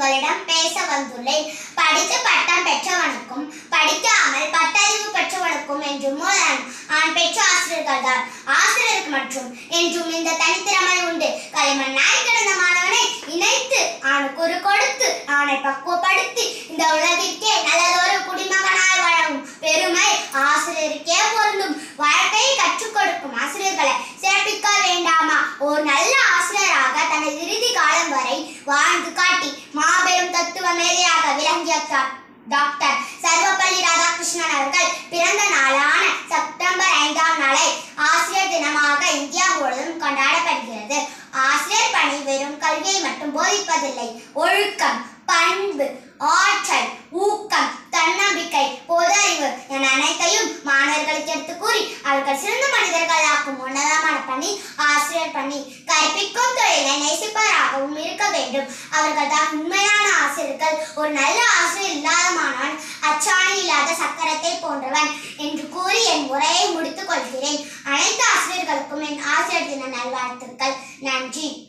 உங்களிடம் பேச வந்துள்ளேன் படித்து பட்டம் பெற்றவனுக்கும் படிக்காமல் பட்டறிவு பெற்றவனுக்கும் என்று மூலம் ஆண் பெற்ற ஆசிரியர்கள் தான் ஆசிரியருக்கு மற்றும் என்றும் இந்த தனித்திறமை உண்டு களிமண் நாய் கிடந்த மாணவனை இணைத்து அவனுக்கு ஒரு கொடுத்து அவனை பக்குவப்படுத்தி இந்த உலகிற்கே நல்லதொரு குடிமகனாய் வழங்கும் பெருமை ஆசிரியருக்கே பொருந்தும் வாழ்க்கையை கற்றுக் கொடுக்கும் ஆசிரியர்களை சிறப்பிக்க வேண்டாமா ஒரு நல்ல ஆசிரியராக தனது இறுதி காலம் வரை வாழ்ந்து காட்டி மாபெரும் தத்துவ மேதையாக விளங்கிய டா- டாக்டர் சர்வப்பள்ளி ராதாகிருஷ்ணன் அவர்கள் பிறந்த நாளான செப்டம்பர் ஐந்தாம் நாளை ஆசிரியர் தினமாக இந்தியா முழுவதும் கொண்டாடப்படுகிறது ஆசிரியர் பணி வெறும் கல்வியை மட்டும் போதிப்பதில்லை ஒழுக்கம் பண்பு ஆற்றல் ஊக்கம் தன்னம்பிக்கை பொது அறிவு என அனைத்தையும் மாணவர்களுக்கு எடுத்து கூறி அவர்கள் சிறந்த மனிதர்களாக்கும் உன்னதமான பணி ஆசிரியர் பணி கற்பிக்கும் தொழிலை நேசிப்பவராகவும் இருக்க வேண்டும் அவர்கள் தான் உண்மையான ஆசிரியர்கள் ஒரு நல்ல ஆசிரியர் இல்லாத மாணவன் அச்சாணி இல்லாத சக்கரத்தை போன்றவன் என்று கூறி என் உரையை முடித்துக் கொள்கிறேன் அனைத்து ஆசிரியர்களுக்கும் என் ஆசிரியர் தின நல்வாழ்த்துக்கள் நன்றி